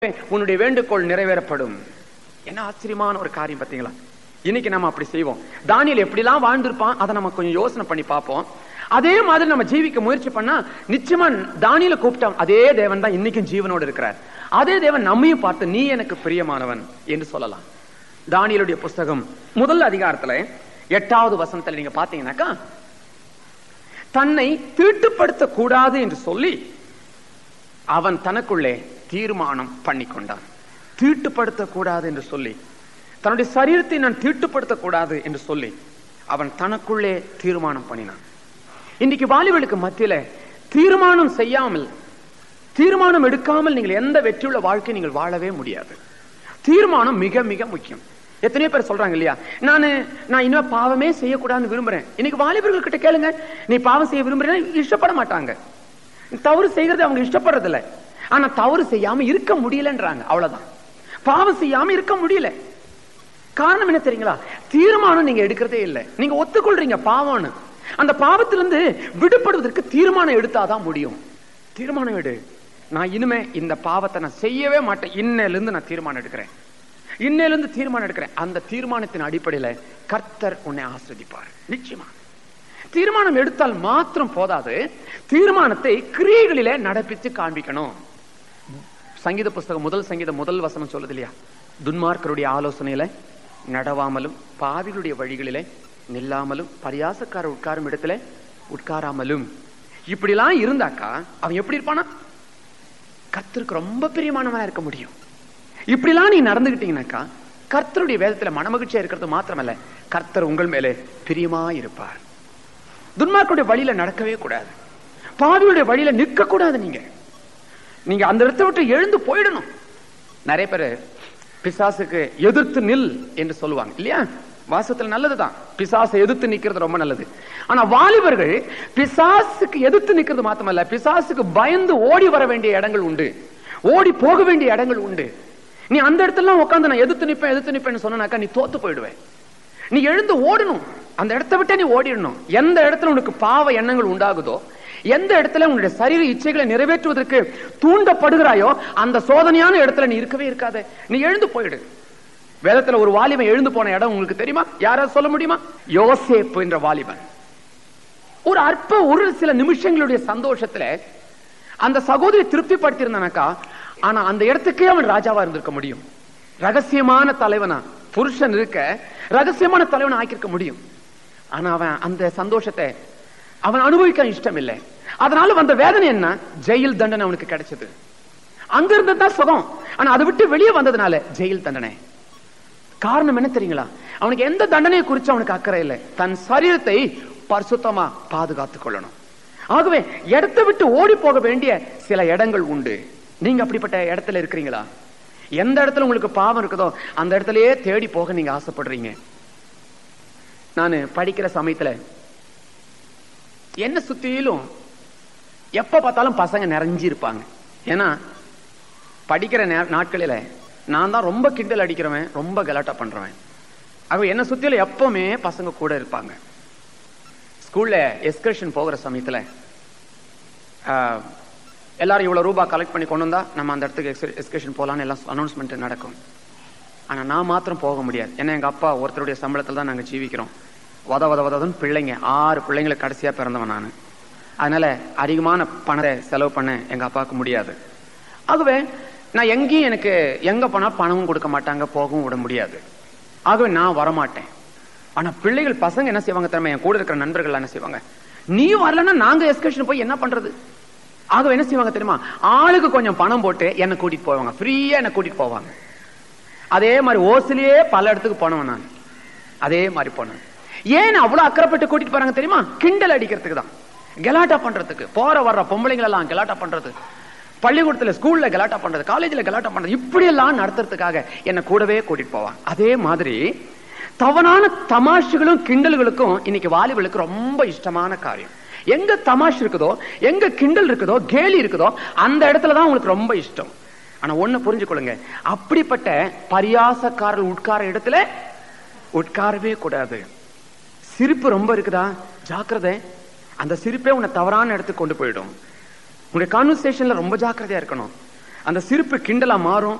உன்னுடைய வேண்டுகோள் நிறைவேறப்படும் என்ன ஆச்சரியமான ஒரு காரியம் பாத்தீங்களா இன்னைக்கு நம்ம அப்படி செய்வோம் தானியல் எப்படிலாம் வாழ்ந்திருப்பான் அதை நம்ம கொஞ்சம் யோசனை பண்ணி பார்ப்போம் அதே மாதிரி நம்ம ஜீவிக்க முயற்சி பண்ணா நிச்சயமா தானியல கூப்பிட்டோம் அதே தேவன் தான் இன்னைக்கும் ஜீவனோடு இருக்கிறார் அதே தேவன் நம்மையும் பார்த்து நீ எனக்கு பிரியமானவன் என்று சொல்லலாம் தானியலுடைய புஸ்தகம் முதல் அதிகாரத்துல எட்டாவது வசனத்துல நீங்க பாத்தீங்கன்னாக்கா தன்னை தீட்டுப்படுத்த கூடாது என்று சொல்லி அவன் தனக்குள்ளே தீர்மானம் பண்ணி கொண்டான் தீட்டுப்படுத்த கூடாது என்று சொல்லி தன்னுடைய சரீரத்தை நான் தீட்டுப்படுத்த கூடாது என்று சொல்லி அவன் தனக்குள்ளே தீர்மானம் பண்ணினான் இன்னைக்கு வாலிபர்களுக்கு மத்தியில தீர்மானம் செய்யாமல் தீர்மானம் எடுக்காமல் நீங்கள் எந்த வெற்றியுள்ள வாழ்க்கை நீங்கள் வாழவே முடியாது தீர்மானம் மிக மிக முக்கியம் எத்தனையோ பேர் சொல்றாங்க இல்லையா நானு நான் இனிமே பாவமே செய்யக்கூடாதுன்னு விரும்புறேன் இன்னைக்கு வாலிபர்கள் கிட்ட கேளுங்க நீ பாவம் செய்ய விரும்புறேன் இஷ்டப்பட மாட்டாங்க தவறு செய்யறது அவங்க இஷ்டப்படுறது இல்ல ஆனா தவறு செய்யாம இருக்க முடியலன்றாங்க அவ்வளவுதான் பாவம் செய்யாம இருக்க முடியல காரணம் என்ன தெரியுங்களா தீர்மானம் நீங்க எடுக்கிறதே இல்லை நீங்க ஒத்துக்கொள்றீங்க பாவம்னு அந்த பாவத்திலிருந்து விடுபடுவதற்கு தீர்மானம் எடுத்தாதான் முடியும் தீர்மானம் எடு நான் இனிமே இந்த பாவத்தை நான் செய்யவே மாட்டேன் இன்னையில இருந்து நான் தீர்மானம் எடுக்கிறேன் இன்னையில இருந்து தீர்மானம் எடுக்கிறேன் அந்த தீர்மானத்தின் அடிப்படையில கர்த்தர் உன்னை ஆசிரதிப்பார் நிச்சயமா தீர்மானம் எடுத்தால் மாத்திரம் போதாது தீர்மானத்தை கிரியைகளிலே நடப்பித்து காண்பிக்கணும் சங்கீத புஸ்தகம் முதல் சங்கீத முதல் வசனம் சொல்லுது இல்லையா துன்மார்க்கருடைய ஆலோசனையில நடவாமலும் பாவிகளுடைய வழிகளிலே நில்லாமலும் பரியாசக்கார உட்காரும் இடத்துல உட்காராமலும் இப்படிலாம் இருந்தாக்கா அவன் எப்படி இருப்பானா கர்த்தருக்கு ரொம்ப பிரியமானவனா இருக்க முடியும் இப்படிலாம் நீ நடந்துகிட்டீங்கன்னாக்கா கர்த்தருடைய வேதத்துல மனமகிழ்ச்சியா இருக்கிறது மாத்திரமல்ல கர்த்தர் உங்கள் மேலே பிரியமா இருப்பார் துன்மார்க்குடைய வழியில நடக்கவே கூடாது பாவியுடைய வழியில நிற்க கூடாது நீங்க நீங்க அந்த இடத்தை விட்டு எழுந்து போயிடணும் நிறைய பேர் பிசாசுக்கு எதிர்த்து நில் என்று சொல்லுவாங்க இல்லையா வாசத்துல நல்லதுதான் பிசாசை எதிர்த்து நிக்கிறது ரொம்ப நல்லது ஆனா வாலிபர்கள் பிசாசுக்கு எதிர்த்து நிக்கிறது மாத்திரமல்ல பிசாசுக்கு பயந்து ஓடி வர வேண்டிய இடங்கள் உண்டு ஓடி போக வேண்டிய இடங்கள் உண்டு நீ அந்த இடத்துல உட்காந்து நான் எதிர்த்து நிப்பேன் எதிர்த்து நிப்பேன்னு சொன்னாக்கா நீ தோத்து போயிடுவேன் நீ எழுந்து ஓடணும் அந்த இடத்தை விட்டே நீ ஓடிடணும் எந்த இடத்துல உனக்கு பாவ எண்ணங்கள் உண்டாகுதோ எந்த இடத்துல உன்னுடைய சரீர இச்சைகளை நிறைவேற்றுவதற்கு தூண்டப்படுகிறாயோ அந்த சோதனையான இடத்துல நீ இருக்கவே இருக்காத நீ எழுந்து போயிடு வேதத்துல ஒரு வாலிபன் எழுந்து போன இடம் உங்களுக்கு தெரியுமா யாராவது சொல்ல முடியுமா யோசேப்பு என்ற வாலிபன் ஒரு அற்ப ஒரு சில நிமிஷங்களுடைய சந்தோஷத்துல அந்த சகோதரி திருப்திப்படுத்தி இருந்தானாக்கா ஆனா அந்த இடத்துக்கே அவன் ராஜாவா இருந்திருக்க முடியும் ரகசியமான தலைவனா புருஷன் இருக்க ரகசியமான தலைவனை ஆக்கியிருக்க முடியும் ஆனா அவன் அந்த சந்தோஷத்தை அவன் அனுபவிக்க இஷ்டம் இல்லை அதனால வந்த வேதனை என்ன ஜெயில் தண்டனை அவனுக்கு கிடைச்சது அங்க இருந்ததுதான் சுகம் ஆனா அதை விட்டு வெளியே வந்ததுனால ஜெயில் தண்டனை காரணம் என்ன தெரியுங்களா அவனுக்கு எந்த தண்டனையை குறித்து அவனுக்கு அக்கறை இல்லை தன் சரீரத்தை பரிசுத்தமா பாதுகாத்துக் கொள்ளணும் ஆகவே இடத்தை விட்டு ஓடி போக வேண்டிய சில இடங்கள் உண்டு நீங்க அப்படிப்பட்ட இடத்துல இருக்கிறீங்களா எந்த இடத்துல உங்களுக்கு பாவம் இருக்குதோ அந்த இடத்துலயே தேடி போக நீங்க ஆசைப்படுறீங்க நான் படிக்கிற சமயத்துல என்ன சுத்தியிலும் எப்ப பார்த்தாலும் பசங்க நிறைஞ்சி இருப்பாங்க ஏன்னா படிக்கிற நாட்களில நான் தான் ரொம்ப கிண்டல் அடிக்கிறவன் ரொம்ப கலாட்டா பண்றவன் அவ என்ன சுத்தியில எப்பவுமே பசங்க கூட இருப்பாங்க ஸ்கூல்ல எஸ்கர்ஷன் போகிற சமயத்துல எல்லாரும் இவ்வளவு ரூபாய் கலெக்ட் பண்ணி கொண்டு வந்தா நம்ம அந்த இடத்துக்கு எஸ்கர்ஷன் போலான்னு எல்லாம் அனௌன்ஸ்மெண்ட் நடக்கும் ஆனா நான் மாத்திரம் போக முடியாது ஏன்னா எங்க அப்பா ஒருத்தருடைய சம்பளத்தில் தான் நாங்க ஜீவிக்கிறோம் வத வத வதன்னு பிள்ளைங்க ஆறு பிள்ளைங்களை கடைசியா பிறந்தவன் நான் அதனால அதிகமான பணத்தை செலவு பண்ண எங்க அப்பாவுக்கு முடியாது ஆகவே நான் எங்கேயும் எனக்கு எங்க போனா பணமும் கொடுக்க மாட்டாங்க போகவும் விட முடியாது ஆகவே நான் வரமாட்டேன் ஆனா பிள்ளைகள் பசங்க என்ன செய்வாங்க தெரியுமா என் கூட இருக்கிற நண்பர்கள் என்ன செய்வாங்க நீ வரலன்னா நாங்க எஸ்கர்ஷன் போய் என்ன பண்றது ஆகவே என்ன செய்வாங்க தெரியுமா ஆளுக்கு கொஞ்சம் பணம் போட்டு என்ன கூட்டிட்டு போவாங்க ஃப்ரீயா என்ன கூட்டிட்டு போவாங்க அதே மாதிரி ஓசிலேயே பல இடத்துக்கு போனவன் நான் அதே மாதிரி போனேன் ஏன் அவ்வளவு அக்கறைப்பட்டு கூட்டிட்டு போறாங்க தெரியுமா கிண்டல் அடிக்கிறதுக்கு தான் கலாட்டா பண்றதுக்கு போற வர்ற பொம்பளைங்க எல்லாம் கலாட்டா பண்றது பள்ளிக்கூடத்துல ஸ்கூல்ல கலாட்டா பண்றது காலேஜ்ல கலாட்டா பண்றது இப்படி எல்லாம் நடத்துறதுக்காக என்ன கூடவே கூட்டிட்டு போவாங்க அதே மாதிரி தவறான தமாஷுகளும் கிண்டல்களுக்கும் இன்னைக்கு வாலிபர்களுக்கு ரொம்ப இஷ்டமான காரியம் எங்க தமாஷ் இருக்குதோ எங்க கிண்டல் இருக்குதோ கேலி இருக்குதோ அந்த இடத்துலதான் உங்களுக்கு ரொம்ப இஷ்டம் ஆனா ஒண்ணு புரிஞ்சுக்கொள்ளுங்க அப்படிப்பட்ட பரியாசக்காரர்கள் உட்கார இடத்துல உட்காரவே கூடாது சிரிப்பு ரொம்ப இருக்குதா ஜாக்கிரதை அந்த சிரிப்பே உன்னை தவறான இடத்துக்கு கொண்டு போயிடும் உங்களுடைய கான்வர்சேஷன்ல ரொம்ப ஜாக்கிரதையா இருக்கணும் அந்த சிரிப்பு கிண்டலா மாறும்